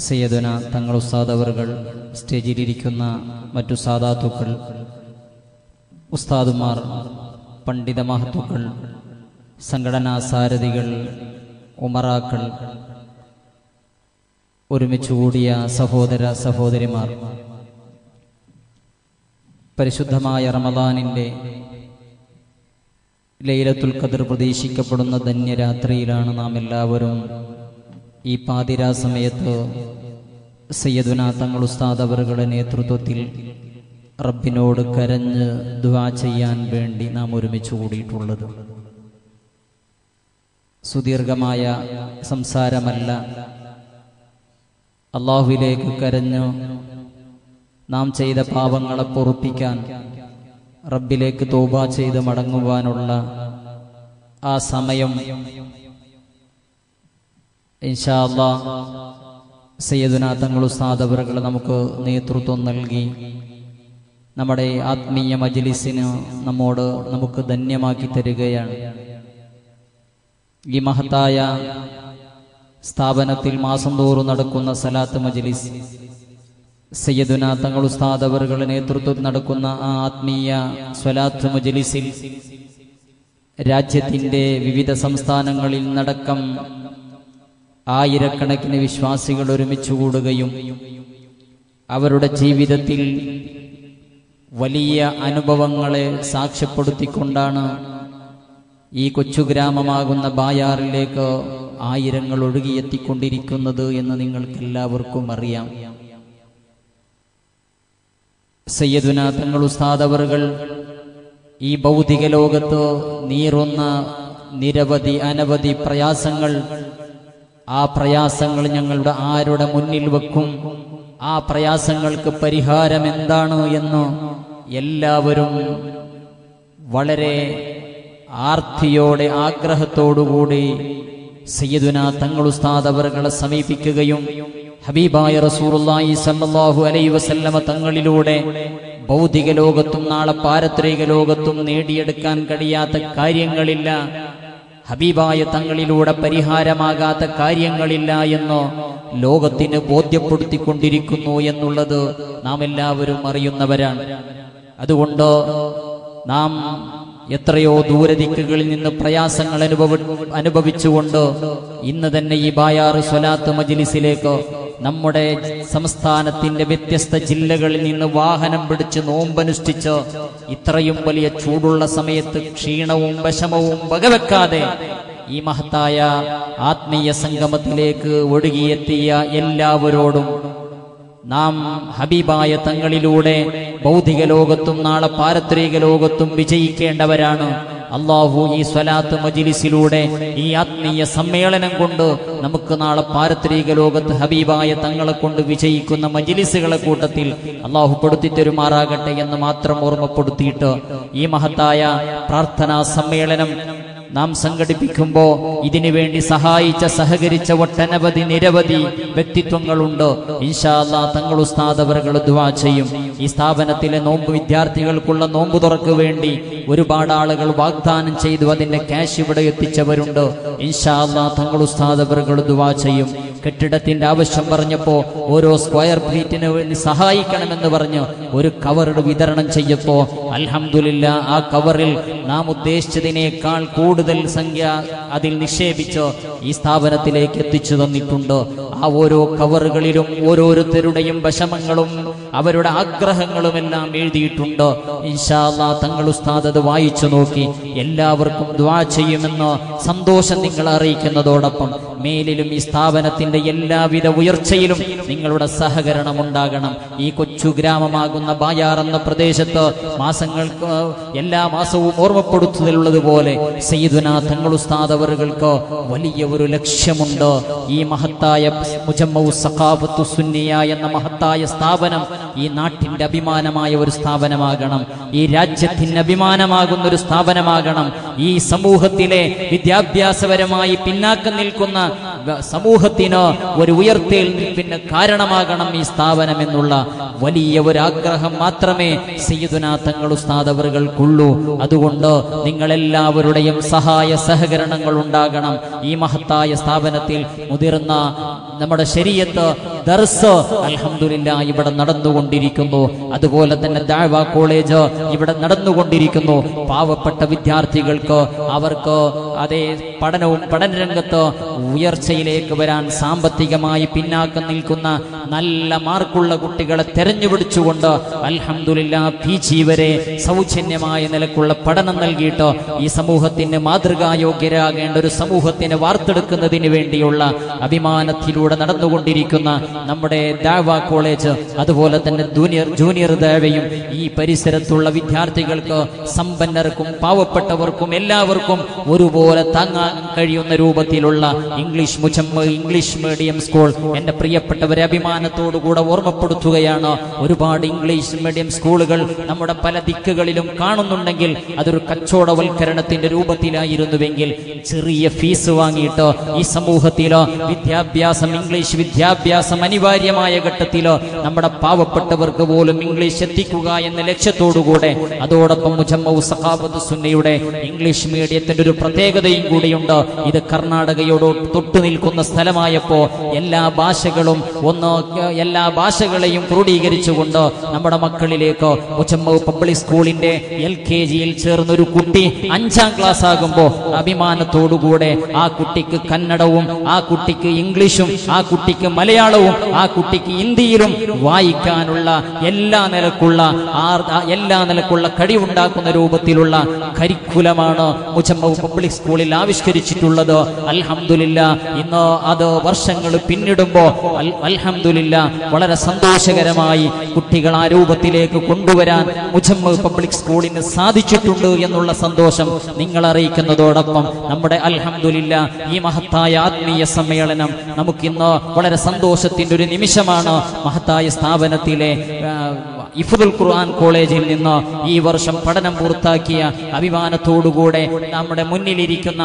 സയ്യദുന തങ്ങൾ ഉസ്താദ് അവറുകൾ സ്റ്റേജിലിരിക്കുന്ന മറ്റു സാധാത്തുക്കൾ ഉസ്താദുമാർ പണ്ഡിത മഹത്തുക്കൾ സംഘടനാ സാരഥികൾ ഉമറാക്കൾ ഒരുമിച്ച് കൂടിയ സഹോദര സഹോദരിമാർ പരിശുദ്ധമായ റമദാനിൻ്റെ ലൈലത്തുൽ ഖദർ പ്രതീക്ഷിക്കപ്പെടുന്ന ധന്യരാത്രിയിലാണ് നാം എല്ലാവരും ഈ പാതിരാ സമയത്ത് സയ്യദുന തങ്ങൾ ഉസ്താദ് അവറുകളുടെ നേതൃത്വത്തിൽ റബ്ബിനോട് കരഞ്ഞ് ദുവാ ചെയ്യാൻ വേണ്ടി നാം ഒരുമിച്ച് കൂടിയിട്ടുള്ളത് സുദീർഘമായ സംസാരമല്ല അള്ളാഹുവിലേക്ക് കരഞ്ഞു നാം ചെയ്ത പാപങ്ങളെ പൊറുപ്പിക്കാൻ റബ്ബിലേക്ക് തോബ ചെയ്ത് മടങ്ങുവാനുള്ള ആ സമയം ഇൻഷാ അല്ലാ സയ്യദുന തങ്ങൾ ഉസ്താദവറുകൾ നമുക്ക് നേതൃത്വം നൽകി നമ്മുടെ ആത്മീയ മജ്ലിസിന് നമ്മോട് നമുക്ക് ധന്യമാക്കി തരികയാണ് ഈ മഹത്തായ സ്ഥാപനത്തിൽ മാസം തോറും നടക്കുന്ന സലാത്ത് മജ്ലിസ് സയ്യദുന തങ്ങൾ ഉസ്താദ് അവറുകളുടെ നേതൃത്വത്തിൽ നടക്കുന്ന ആ ആത്മീയ സ്വലാത്ത് മജ്ലിസിൽ രാജ്യത്തിന്റെ വിവിധ സംസ്ഥാനങ്ങളിൽ നടക്കം ആയിരക്കണക്കിന് വിശ്വാസികൾ ഒരുമിച്ച് കൂടുകയും അവരുടെ ജീവിതത്തിൽ വലിയ അനുഭവങ്ങളെ സാക്ഷ്യപ്പെടുത്തിക്കൊണ്ടാണ് ഈ കൊച്ചു ഗ്രാമമാകുന്ന ബായാറിലേക്ക് ആയിരങ്ങൾ ഒഴുകിയെത്തിക്കൊണ്ടിരിക്കുന്നത് എന്ന് നിങ്ങൾക്ക് എല്ലാവർക്കും അറിയാം സയ്യദുന തങ്ങൾ ഉസ്താദവറുകൾ ഈ ഭൗതിക ലോകത്ത് നീറുന്ന നിരവധി അനവധി പ്രയാസങ്ങൾ ആ പ്രയാസങ്ങൾ ഞങ്ങളുടെ ആരുടെ മുന്നിൽ വെക്കും ആ പ്രയാസങ്ങൾക്ക് പരിഹാരം എന്താണ് എന്ന് എല്ലാവരും വളരെ ആർത്തിയോടെ ആഗ്രഹത്തോടുകൂടി സയ്യദുന തങ്ങൾ ഉസ്താദ് അവറുകളെ സമീപിക്കുകയും ഹബീബായ റസൂറുല്ലായി സല്ലല്ലാഹു അലൈഹി വസല്ലമ തങ്ങളിലൂടെ ഭൗതിക ലോകത്തും നാളെ പാരത്രിക ലോകത്തും നേടിയെടുക്കാൻ കഴിയാത്ത കാര്യങ്ങളില്ല ഹബീബായ തങ്ങളിലൂടെ പരിഹാരമാകാത്ത കാര്യങ്ങളില്ല എന്ന് ലോകത്തിന് ബോധ്യപ്പെടുത്തിക്കൊണ്ടിരിക്കുന്നു എന്നുള്ളത് നാം എല്ലാവരും അറിയുന്നവരാണ് അതുകൊണ്ട് നാം എത്രയോ ദൂരദിക്കുകളിൽ നിന്ന് പ്രയാസങ്ങൾ അനുഭവ അനുഭവിച്ചുകൊണ്ട് ഇന്ന് തന്നെ ഈ ബായാറ് സ്വലാത്ത് മജ്ലിസിലേക്ക് നമ്മുടെ സംസ്ഥാനത്തിന്റെ വ്യത്യസ്ത ജില്ലകളിൽ നിന്ന് വാഹനം പിടിച്ച് നോമ്പനുഷ്ഠിച്ച് ഇത്രയും വലിയ ചൂടുള്ള സമയത്ത് ക്ഷീണവും വിഷമവും വകവെക്കാതെ ഈ മഹത്തായ ആത്മീയ സംഗമത്തിലേക്ക് ഒഴുകിയെത്തിയ എല്ലാവരോടും നാം ഹബീബായ തങ്ങളിലൂടെ ഭൗതിക ലോകത്തും നാളെ പാരത്രിക ലോകത്തും വിജയിക്കേണ്ടവരാണ് അള്ളാഹു ഈ സ്വലാത്ത് മജിലിസിലൂടെ ഈ ആത്മീയ സമ്മേളനം കൊണ്ട് നമുക്ക് നാളെ പാരത്രിക ലോകത്ത് ഹബീബായ തങ്ങളെ കൊണ്ട് വിജയിക്കുന്ന മജിലിസുകളെ കൂട്ടത്തിൽ അള്ളാഹു പെടുത്തി തരുമാറാകട്ടെ എന്ന് മാത്രം ഓർമ്മപ്പെടുത്തിയിട്ട് ഈ മഹത്തായ പ്രാർത്ഥനാ സമ്മേളനം നാം സംഘടിപ്പിക്കുമ്പോ ഇതിനു വേണ്ടി സഹായിച്ച സഹകരിച്ച ഒട്ടനവധി നിരവധി വ്യക്തിത്വങ്ങളുണ്ട് ഇൻഷാല്ലാ തങ്ങൾ ഉസ്താദ് അവர்கள் ദുവാ ചെയ്യും ഈ സ്ഥാപനത്തിലെ നോമ്പ് വിദ്യാർത്ഥികൾക്കുള്ള നോമ്പ് തുറക്ക് വേണ്ടി ഒരുപാട് ആളുകൾ വാഗ്ദാനം ചെയ്തു അതിന്റെ ക്യാഷ് ഇവിടെ എത്തിച്ചവരുണ്ട് ഇൻഷാല്ലാ തങ്ങൾ ഉസ്താദ് അവர்கள் ദുവാ ചെയ്യും കെട്ടിടത്തിന്റെ ആവശ്യം പറഞ്ഞപ്പോ ഓരോ സ്ക്വയർ ഫീറ്റിന് വേണ്ടി സഹായിക്കണമെന്ന് പറഞ്ഞ് ഒരു കവർ വിതരണം ചെയ്യപ്പോ അൽഹംദുലില്ല ആ കവറിൽ നാം ഉദ്ദേശിച്ചതിനേക്കാൾ കൂടുതൽ സംഖ്യ അതിൽ നിക്ഷേപിച്ച് ഈ സ്ഥാപനത്തിലേക്ക് എത്തിച്ചു തന്നിട്ടുണ്ട് ആ ഓരോ കവറുകളിലും ഓരോരുത്തരുടെയും വിഷമങ്ങളും അവരുടെ ആഗ്രഹങ്ങളും എല്ലാം എഴുതിയിട്ടുണ്ട് ഇൻഷാല്ലാ തങ്ങൾ ഉസ്താദ് അത് വായിച്ചു നോക്കി എല്ലാവർക്കും ദ്വാ ചെയ്യുമെന്ന് സന്തോഷം നിങ്ങൾ അറിയിക്കുന്നതോടൊപ്പം മേലിലും ഈ സ്ഥാപനത്തിന്റെ എല്ലാവിധ ഉയർച്ചയിലും നിങ്ങളുടെ സഹകരണം ഉണ്ടാകണം ഈ കൊച്ചു ഗ്രാമമാകുന്ന ബായാർ എന്ന പ്രദേശത്ത് മാസങ്ങൾക്ക് എല്ലാ മാസവും ഓർമ്മപ്പെടുത്തുന്നതിലുള്ളതുപോലെ സയ്യിദുന തങ്ങൾ ഉസ്താദ് അവറുകൾക്ക് വലിയ ഒരു ലക്ഷ്യമുണ്ട് ഈ മഹത്തായ മുജമ്മു സഖാഫത്തു സുന്നിയ എന്ന മഹത്തായ സ്ഥാപനം ഈ നാട്ടിന്റെ അഭിമാനമായ ഒരു സ്ഥാപനമാകണം ഈ രാജ്യത്തിന് അഭിമാനമാകുന്ന ഒരു സ്ഥാപനമാകണം ഈ സമൂഹത്തിലെ വിദ്യാഭ്യാസപരമായി പിന്നാക്കം നിൽക്കുന്ന വ- സമൂഹത്തിന് ഒരു ഉയർത്തെഴുന്നേൽപ്പിന് കാരണമാകണം ഈ സ്ഥാപനം എന്നുള്ള വലിയ ഒരു ആഗ്രഹം മാത്രമേ സയ്യിദുന തങ്ങൾ ഉസ്താദ് അവറുകൾക്കുള്ളൂ അതുകൊണ്ട് നിങ്ങളെല്ലാവരുടെയും സഹായ സഹകരണങ്ങൾ ഉണ്ടാകണം ഈ മഹത്തായ സ്ഥാപനത്തിൽ മുതിർന്ന നമ്മുടെ ശരീരത്ത് ദർസ് അൽഹംദുലില്ലാ ഇവിടെ നടന്നുകൊണ്ടിരിക്കുന്നു അതുപോലെ തന്നെ ദാഴ്വ കോളേജ് ഇവിടെ നടന്നുകൊണ്ടിരിക്കുന്നു പാവപ്പെട്ട വിദ്യാർത്ഥികൾക്ക് അവർക്ക് അതേ പഠനവും പഠനരംഗത്ത് ഉയർച്ചയിലേക്ക് വരാൻ സാമ്പത്തികമായി പിന്നാക്കം നിൽക്കുന്ന നല്ല മാർക്കുള്ള കുട്ടികളെ തെരഞ്ഞുപിടിച്ചുകൊണ്ട് അൽഹംദുലില്ലാ പി ജി വരെ സൗജന്യമായ നിലക്കുള്ള പഠനം നൽകിയിട്ട് ഈ സമൂഹത്തിന് മാതൃകായോഗ്യരാകേണ്ട ഒരു സമൂഹത്തിനെ വാർത്തെടുക്കുന്നതിന് വേണ്ടിയുള്ള അഭിമാനത്തിലൂടെ നടന്നുകൊണ്ടിരിക്കുന്ന നമ്മുടെ ദാവ കോളേജ് അതുപോലെ തന്നെ ജൂനിയർ ജൂനിയർ ദേവയും ഈ പരിസരത്തുള്ള വിദ്യാർത്ഥികൾക്ക് സമ്പന്നർക്കും പാവപ്പെട്ടവർക്കും എല്ലാവർക്കും ഒരുപോലെ താങ്ങാൻ കഴിയുന്ന രൂപത്തിലുള്ള ഇംഗ്ലീഷ് മുച്ചമ്മ ഇംഗ്ലീഷ് മീഡിയം സ്കൂൾ എന്റെ പ്രിയപ്പെട്ടവരെ അഭിമാനത്തോടുകൂടെ ഓർമ്മപ്പെടുത്തുകയാണ് ഒരുപാട് ഇംഗ്ലീഷ് മീഡിയം സ്കൂളുകൾ നമ്മുടെ പല ദിക്കുകളിലും കാണുന്നുണ്ടെങ്കിൽ അതൊരു കച്ചവടവൽക്കരണത്തിന്റെ രൂപത്തിലായിരുന്നുവെങ്കിൽ ചെറിയ ഫീസ് വാങ്ങിയിട്ട് ഈ സമൂഹത്തിലോ വിദ്യാഭ്യാസം ഇംഗ്ലീഷ് വിദ്യാഭ്യാസം അനിവാര്യമായ ഘട്ടത്തിലോ നമ്മുടെ പാവപ്പെട്ടവർക്ക് പോലും ഇംഗ്ലീഷ് എത്തിക്കുക എന്ന ലക്ഷ്യത്തോടുകൂടെ അതോടൊപ്പം മുജമ്മു സഖാബത്ത് സുന്നയുടെ ഇംഗ്ലീഷ് മീഡിയത്തിന്റെ ഒരു പ്രത്യേകതയും കൂടിയുണ്ട് ഇത് കർണാടകയോട് തൊട്ടു നിൽക്കുന്ന സ്ഥലമായപ്പോ എല്ലാ ഭാഷകളും ഒന്ന് എല്ലാ ഭാഷകളെയും ക്രോഡീകരിച്ചുകൊണ്ട് നമ്മുടെ മക്കളിലേക്ക് മുജമ്മു പബ്ലിക് സ്കൂളിന്റെ എൽ കെ ജിയിൽ ചേർന്ന ഒരു കുട്ടി അഞ്ചാം ക്ലാസ് ആകുമ്പോൾ അഭിമാനത്തോടുകൂടെ ആ കുട്ടിക്ക് കന്നഡവും ആ കുട്ടിക്ക് ഇംഗ്ലീഷും ആ കുട്ടിക്ക് മലയാളവും ആ കുട്ടിക്ക് ഹിന്ദിയിലും വായിക്കാനുള്ള എല്ലാ നിലക്കുള്ള ആ- ആ എല്ലാ നിലക്കുള്ള കഴിവുണ്ടാക്കുന്ന രൂപത്തിലുള്ള കരിക്കുലമാണ് മുജമ്മു പബ്ലിക് സ്കൂളിൽ ആവിഷ്കരിച്ചിട്ടുള്ളത് അൽഹംദുലില്ല ഇന്ന് അത് വർഷങ്ങൾ പിന്നിടുമ്പോ അൽ- അൽഹംദുലില്ല വളരെ സന്തോഷകരമായി കുട്ടികൾ ആ രൂപത്തിലേക്ക് കൊണ്ടുവരാൻ മുജമ്മു പബ്ലിക് സ്കൂളിന് സാധിച്ചിട്ടുണ്ട് എന്നുള്ള സന്തോഷം നിങ്ങൾ അറിയിക്കുന്നതോടൊപ്പം നമ്മുടെ അൽഹംദുലില്ല ഈ മഹത്തായ ആത്മീയ സമ്മേളനം നമുക്കിന്ന് വളരെ സന്തോഷത്തിന്റെ ഒരു നിമിഷമാണ് മഹത്തായ സ്ഥാപനത്തിലെ ആ, ഇഫുദുൽ ഖുർആൻ കോളേജിൽ നിന്ന് ഈ വർഷം പഠനം പൂർത്താക്കിയ അഭിമാനത്തോടുകൂടെ നമ്മുടെ മുന്നിലിരിക്കുന്ന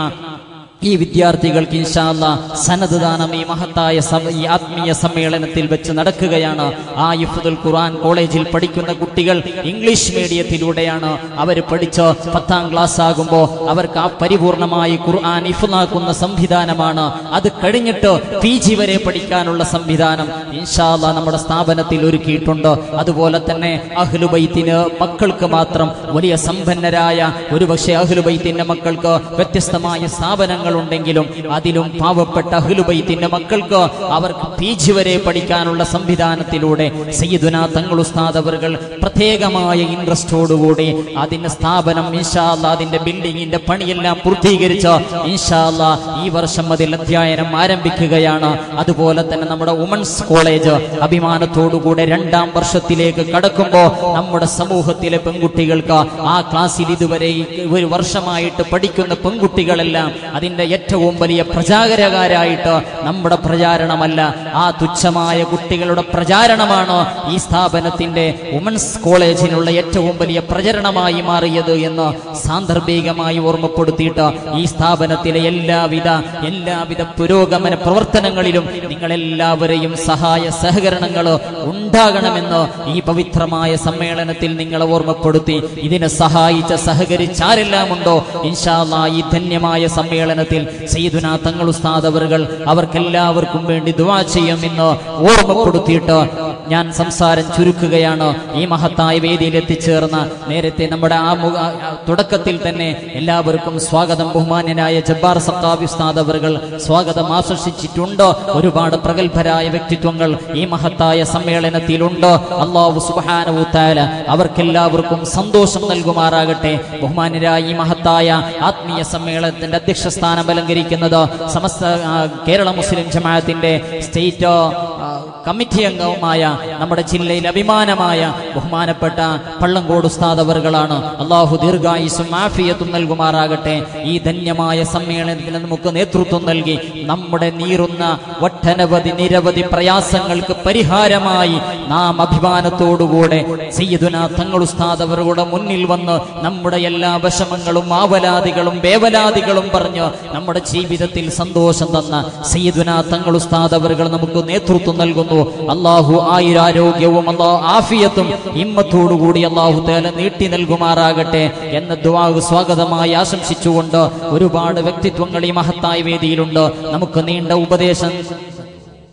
ഈ വിദ്യാർത്ഥികൾക്ക് ഇൻഷാല്ല സനത് ദാനം ഈ മഹത്തായ സഭ- ഈ ആത്മീയ സമ്മേളനത്തിൽ വെച്ച് നടക്കുകയാണ് ആ ഇഫുദുൽ ഖുർആൻ കോളേജിൽ പഠിക്കുന്ന കുട്ടികൾ ഇംഗ്ലീഷ് മീഡിയത്തിലൂടെയാണ് അവർ പഠിച്ച് പത്താം ക്ലാസ് ആകുമ്പോൾ അവർക്ക് ആ പരിപൂർണമായി ഖുർആൻ ഇഫുനാക്കുന്ന സംവിധാനമാണ് അത് കഴിഞ്ഞിട്ട് പി ജി വരെ പഠിക്കാനുള്ള സംവിധാനം ഇൻഷാല്ല നമ്മുടെ സ്ഥാപനത്തിൽ ഒരുക്കിയിട്ടുണ്ട് അതുപോലെ തന്നെ അഹ്ലുബൈത്തിന് മക്കൾക്ക് മാത്രം വലിയ സമ്പന്നരായ ഒരുപക്ഷെ അഹ്ലുബൈത്തിന്റെ മക്കൾക്ക് വ്യത്യസ്തമായ സ്ഥാപനങ്ങൾ ഉണ്ടെങ്കിലും അതിലും പാവപ്പെട്ട അഹ്ലുബൈത്തിന്റെ മക്കൾക്ക് അവർക്ക് പി ജി വരെ പഠിക്കാനുള്ള സംവിധാനത്തിലൂടെ സയ്യിദുന തങ്ങൾ ഉസ്താദ് അവർകൾ പ്രത്യേകമായ ഇൻട്രസ്റ്റോടുകൂടി അതിന്റെ സ്ഥാപനം ഇൻഷാല്ല അതിന്റെ ബിൽഡിങ്ങിന്റെ പണിയെല്ലാം പൂർത്തീകരിച്ച് ഇൻഷാല്ല ഈ വർഷം അതിൽ അധ്യയനം ആരംഭിക്കുകയാണ് അതുപോലെ തന്നെ നമ്മുടെ വുമൻസ് കോളേജ് അഭിമാനത്തോടുകൂടെ രണ്ടാം വർഷത്തിലേക്ക് കടക്കുമ്പോൾ നമ്മുടെ സമൂഹത്തിലെ പെൺകുട്ടികൾക്ക് ആ ക്ലാസ്സിൽ ഇതുവരെ ഈ ഒരു വർഷമായിട്ട് പഠിക്കുന്ന പെൺകുട്ടികളെല്ലാം അതിന്റെ ഏറ്റവും വലിയ പ്രചാരകാരായിട്ട് നമ്മുടെ പ്രചാരണമല്ല ആ തുച്ഛമായ കുട്ടികളുടെ പ്രചാരണമാണ് ഈ സ്ഥാപനത്തിന്റെ വുമൻസ് കോളേജിനുള്ള ഏറ്റവും വലിയ പ്രചരണമായി മാറിയത് എന്ന് സാന്ദർഭികമായി ഓർമ്മപ്പെടുത്തിയിട്ട് ഈ സ്ഥാപനത്തിലെ എല്ലാവിധ എല്ലാവിധ പുരോഗമന പ്രവർത്തനങ്ങളിലും നിങ്ങളെല്ലാവരെയും സഹായ സഹകരണങ്ങൾ ഉണ്ടാകണമെന്ന് ഈ പവിത്രമായ സമ്മേളനത്തിൽ നിങ്ങളെ ഓർമ്മപ്പെടുത്തി ഇതിനെ സഹായിച്ച സഹകരിച്ചാരെല്ലാം ഉണ്ടോ ഇൻഷാല്ലാ ഈ ധന്യമായ സമ്മേളനത്തിൽ സയ്യിദുന തങ്ങൾ ഉസ്താദ് അവറുകൾ അവർക്കെല്ലാവർക്കും വേണ്ടി ദുവാ ചെയ്യുമെന്ന് ഓർമ്മപ്പെടുത്തിയിട്ട് ഞാൻ സംസാരം ചുരുക്കുകയാണ് ഈ മഹത്തായ വേദിയിൽ എത്തിച്ചേർന്ന നേരത്തെ നമ്മുടെ ആ മുഖ ആ തുടക്കത്തിൽ തന്നെ എല്ലാവർക്കും സ്വാഗതം ബഹുമാന്യനായ ജബ്ബാർ സത്താബ് ഉസ്താദ് അവറുകൾ സ്വാഗതം ആശംസിച്ചിട്ടുണ്ട് ഒരുപാട് പ്രഗത്ഭരായ വ്യക്തിത്വങ്ങൾ ഈ മഹത്തായ സമ്മേളനത്തിലുണ്ട് അള്ളാഹു സുബാനവു താല അവർക്കെല്ലാവർക്കും സന്തോഷം നൽകുമാറാകട്ടെ ബഹുമാന്യരായ ഈ മഹത്തായ ആത്മീയ സമ്മേളനത്തിന്റെ അധ്യക്ഷ സ്ഥാനം അലങ്കരിക്കുന്നത് സമസ്ത ആ, കേരള മുസ്ലിം ജമാഅത്തിന്റെ സ്റ്റേറ്റ് ആ, കമ്മിറ്റി അംഗവുമായ നമ്മുടെ ജില്ലയിൽ അഭിമാനമായ ബഹുമാനപ്പെട്ട പള്ളങ്കോട് ഉസ്താദ് അവറുകളാണ് അള്ളാഹു ദീർഘായുസും ആഫിയത്തും നൽകുമാറാകട്ടെ ഈ ധന്യമായ സമ്മേളനത്തിന് നമുക്ക് നേതൃത്വം നൽകി നമ്മുടെ നീറുന്ന ഒട്ടനവധി നിരവധി പ്രയാസങ്ങൾക്ക് പരിഹാരമായി നാം അഭിമാനത്തോടുകൂടെ സയ്യിദുന തങ്ങൾ ഉസ്താദ് അവരുടെ മുന്നിൽ വന്ന് നമ്മുടെ എല്ലാ വിഷമങ്ങളും ആവലാദികളും വേവലാദികളും പറഞ്ഞ് നമ്മുടെ ജീവിതത്തിൽ സന്തോഷം തന്ന സയ്യിദുന തങ്ങൾ ഉസ്താദ് അവറുകൾ നമുക്ക് നേതൃത്വം നൽകുന്നു അള്ളാഹു ആയുരാരോഗ്യവും അള്ളാഹു ആഫിയത്തും ഹിമ്മത്തോടുകൂടി അള്ളാഹു തേല നീട്ടി നൽകുമാറാകട്ടെ എന്ന ദുവാഹു സ്വാഗതമായി ആശംസിച്ചുകൊണ്ട് ഒരുപാട് വ്യക്തിത്വങ്ങൾ ഈ മഹത്തായ വേദിയിലുണ്ട് നമുക്ക് നീണ്ട ഉപദേശം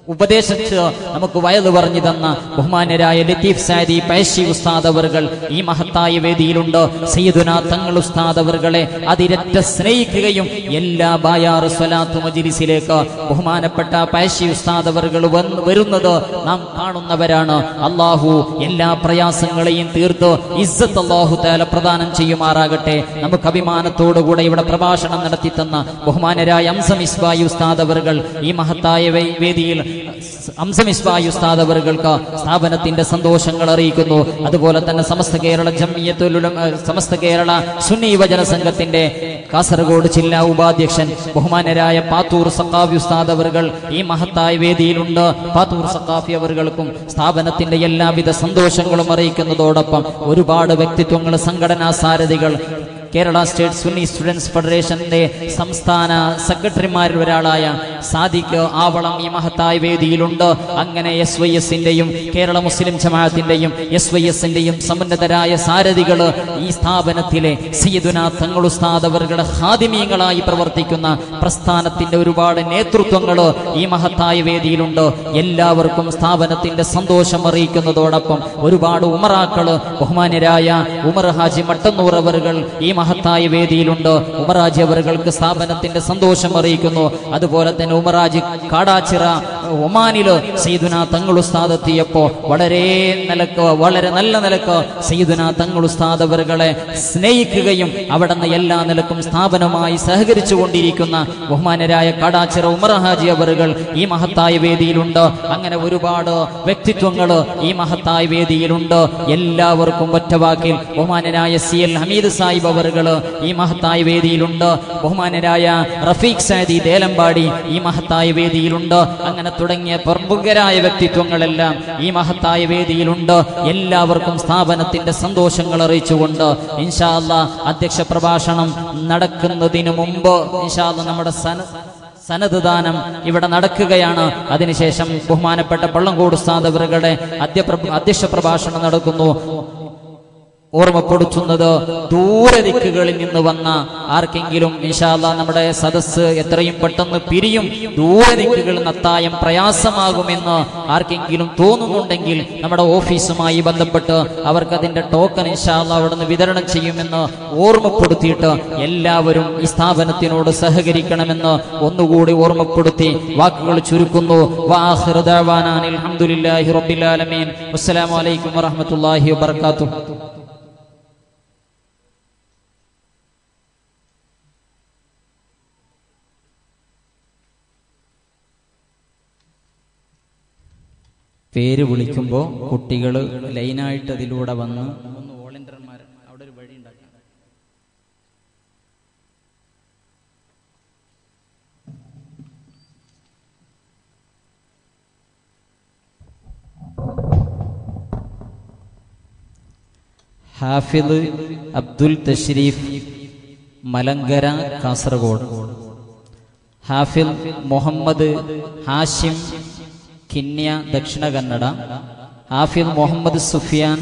ഉപദേശിച്ച് നമുക്ക് വയത് പറഞ്ഞു തന്ന ബഹുമാന്യരായ ലത്തീഫ് സാദി പയശി ഉസ്താദ് അവർകൾ ഈ മഹത്തായ വേദിയിലുണ്ട് സയ്യിദുന തങ്ങൾ ഉസ്താദ് അവർകളെ അതിരറ്റ സ്നേഹിക്കുകയും എല്ലാ ബായാറ് സ്വലാത്ത് മജിലിസിലേക്ക് ബഹുമാനപ്പെട്ട പയശി ഉസ്താദ് അവർകൾ വന്ന് വരുന്നത് നാം കാണുന്നവരാണ് അള്ളാഹു എല്ലാ പ്രയാസങ്ങളെയും തീർത്ത് ഇസ്സത്ത് അള്ളാഹു താല പ്രദാനം ചെയ്യുമാറാകട്ടെ നമുക്ക് അഭിമാനത്തോടുകൂടെ ഇവിടെ പ്രഭാഷണം നടത്തി തന്ന ബഹുമാനരായ അംസം ഇസ്ബായി ഉസ്താദ് അവർകൾ ഈ മഹത്തായ വേ- വേദിയിൽ അംസം ഇസ്ബായി ഉസ്താദ് അവർക്ക് സ്ഥാപനത്തിന്റെ സന്തോഷങ്ങൾ അറിയിക്കുന്നു അതുപോലെ തന്നെ സമസ്ത കേരള ജമ്മിയത്തുലും സമസ്ത കേരള സുന്നി യുവജന സംഘത്തിന്റെ കാസർഗോഡ് ജില്ലാ ഉപാധ്യക്ഷൻ ബഹുമാനരായ പാത്തൂർ സക്കാഫി ഉസ്താദ് അവർകൾ ഈ മഹത്തായ വേദിയിലുണ്ട് പാത്തൂർ സക്കാഫി അവർകൾക്കും സ്ഥാപനത്തിന്റെ എല്ലാവിധ സന്തോഷങ്ങളും അറിയിക്കുന്നതോടൊപ്പം ഒരുപാട് വ്യക്തിത്വങ്ങൾ സംഘടനാ സാരഥികൾ കേരള സ്റ്റേറ്റ് സുന്നി സ്റ്റുഡൻസ് ഫെഡറേഷന്റെ സംസ്ഥാന സെക്രട്ടറിമാരിൽ ഒരാളായ സാദിഖ് ആവളം ഈ മഹത്തായ വേദിയിലുണ്ട് അങ്ങനെ എസ് വൈ എസിന്റെയും കേരള മുസ്ലിം ജമാഅത്തിന്റെയും എസ് വൈ എസിന്റെയും സമുന്നതരായ സാരഥികൾ ഈ സ്ഥാപനത്തിലെ സയ്യിദുന തങ്ങളുസ്താദ് അവരുടെ ഹാദിമീങ്ങളായി പ്രവർത്തിക്കുന്ന പ്രസ്ഥാനത്തിന്റെ ഒരുപാട് നേതൃത്വങ്ങൾ ഈ മഹത്തായ വേദിയിലുണ്ട് എല്ലാവർക്കും സ്ഥാപനത്തിന്റെ സന്തോഷം അറിയിക്കുന്നതോടൊപ്പം ഒരുപാട് ഉമറാക്കള് ബഹുമാന്യരായ ഉമർ ഹാജി മട്ടന്നൂർ അവറുകൾ ഈ മഹത്തായ വേദിയിലുണ്ട് ഉമറാജി അവറുകൾക്ക് സ്ഥാപനത്തിന്റെ സന്തോഷം അറിയിക്കുന്നു അതുപോലെ തന്നെ ഉമറാജി കാടാച്ചിറ ഒമാനില് സയ്യിദുന തങ്ങൾ ഉസ്താദ് എത്തിയപ്പോ വളരെ നിലക്ക് വളരെ നല്ല നിലക്ക് സയ്യിദുന തങ്ങൾ ഉസ്താദ് അവറുകളെ സ്നേഹിക്കുകയും അവിടെ നിന്ന് എല്ലാ നിലക്കും സ്ഥാപനവുമായി സഹകരിച്ചു കൊണ്ടിരിക്കുന്ന ബഹുമാനരായ കാടാച്ചിറ ഉമർ ഹാജി അവറുകൾ ഈ മഹത്തായ വേദിയിലുണ്ട് അങ്ങനെ ഒരുപാട് വ്യക്തിത്വങ്ങൾ ഈ മഹത്തായ വേദിയിലുണ്ട് എല്ലാവർക്കും ഒറ്റവാക്കിൽ ബഹുമാനരായ സി എൽ ഹമീദ് സാഹിബ് അവറുകൾ ഈ മഹത്തായ വേദിയിലുണ്ട് ബഹുമാനരായ റഫീഖ് സാദി ദേലമ്പാടി ഈ മഹത്തായ വേദിയിലുണ്ട് അങ്ങനെ തുടങ്ങിയ പ്രമുഖരായ വ്യക്തിത്വങ്ങളെല്ലാം ഈ മഹത്തായ വേദിയിലുണ്ട് എല്ലാവർക്കും സ്ഥാപനത്തിന്റെ സന്തോഷങ്ങൾ അറിയിച്ചുകൊണ്ട് ഇൻഷാല്ല അധ്യക്ഷ പ്രഭാഷണം നടക്കുന്നതിന് മുമ്പ് ഇൻഷാല്ല നമ്മുടെ സന സനത് ദാനം ഇവിടെ നടക്കുകയാണ് അതിനുശേഷം ബഹുമാനപ്പെട്ട പള്ളംകോട് സ്ഥാപകരുടെ അധ്യക്ഷ പ്രഭാഷണം നടക്കുന്നു ഓർമ്മപ്പെടുത്തുന്നത് ദൂരദിക്കുകളിൽ നിന്ന് വന്ന ആർക്കെങ്കിലും ഇൻഷാല്ല നമ്മുടെ സദസ്സ് എത്രയും പെട്ടെന്ന് പിരിയും ദൂരദിക്കുകളിൽ നിന്ന് അത്തായം പ്രയാസമാകുമെന്ന് ആർക്കെങ്കിലും തോന്നുന്നുണ്ടെങ്കിൽ നമ്മുടെ ഓഫീസുമായി ബന്ധപ്പെട്ട് അവർക്ക് അതിന്റെ ടോക്കൺ ഇൻഷാല്ല അവിടെ നിന്ന് വിതരണം ചെയ്യുമെന്ന് ഓർമ്മപ്പെടുത്തിയിട്ട് എല്ലാവരും ഈ സ്ഥാപനത്തിനോട് സഹകരിക്കണമെന്ന് ഒന്നുകൂടി ഓർമ്മപ്പെടുത്തി വാക്കുകൾ ചുരുക്കുന്നു വാഹിർ ദഅവാനാനിൽ അൽഹംദുലില്ലാഹി റബ്ബിൽ ആലമീൻ അസ്സലാമു അലൈക്കും വറഹ്മത്തുള്ളാഹി വബറകാതുഹു പേര് വിളിക്കുമ്പോൾ കുട്ടികൾ ലൈനായിട്ട് അതിലൂടെ വന്ന് ഒന്ന് വോളണ്ടിയർമാർ അവിടെ ഒരു വഴി ഉണ്ടാക്കാം ഹാഫിദ് അബ്ദുൽ തഷ്രീഫ് മലങ്കര കാസർഗോഡ് ഹാഫിൽ മുഹമ്മദ് ഹാഷിം കിന്യ ദക്ഷിണ കന്നഡ ഹാഫിൽ മുഹമ്മദ് സുഫിയാൻ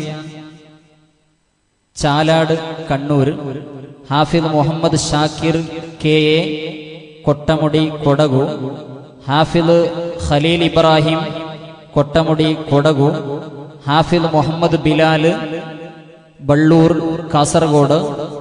ചാലാട് കണ്ണൂർ ഹാഫിൽ മുഹമ്മദ് ഷാക്കിർ കെ എ കൊട്ടമുടി കൊടകു ഹാഫിൽ ഖലീൽ ഇബ്രാഹിം കൊട്ടമുടി കൊടകു ഹാഫിൽ മുഹമ്മദ് ബിലാൽ ബള്ളൂർ കാസർഗോഡ്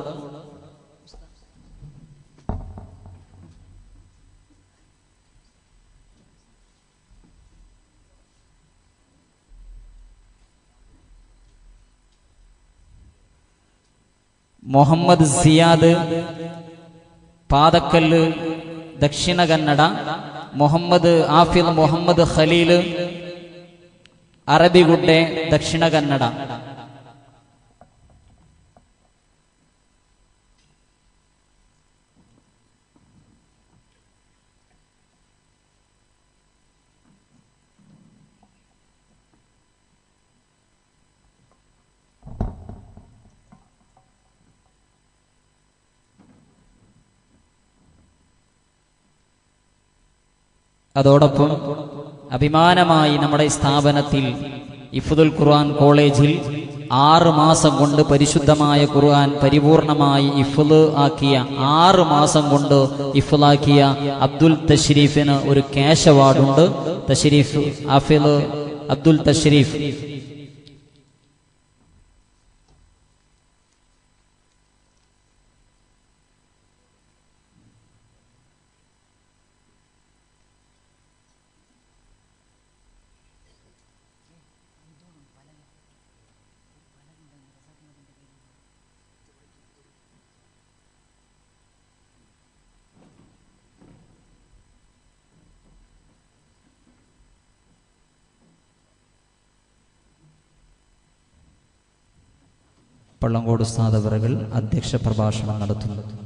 മുഹമ്മദ് സിയാദ് പാതക്കല്ല് ദക്ഷിണ കന്നഡ മുഹമ്മദ് ആഫിൽ മുഹമ്മദ് ഖലീൽ അറബിഗുഡെ ദക്ഷിണ കന്നഡ അതോടൊപ്പം അഭിമാനമായി നമ്മുടെ സ്ഥാപനത്തിൽ ഇഫുദുൽ ഖുർആൻ കോളേജിൽ ആറ് മാസം കൊണ്ട് പരിശുദ്ധമായ ഖുർആൻ പരിപൂർണമായി ഇഫ്ല് ആക്കിയ ആറ് മാസം കൊണ്ട് ഇഫ്ലാക്കിയ അബ്ദുൽ തഷ്രീഫിന് ഒരു ക്യാഷ് അവാർഡുണ്ട് തഷ്രീഫ് അഫിൽ അബ്ദുൽ തഷ്രീഫ് പള്ളങ്കോട് സ്ഥാപകകൾ അധ്യക്ഷ പ്രഭാഷണം നടത്തുന്നു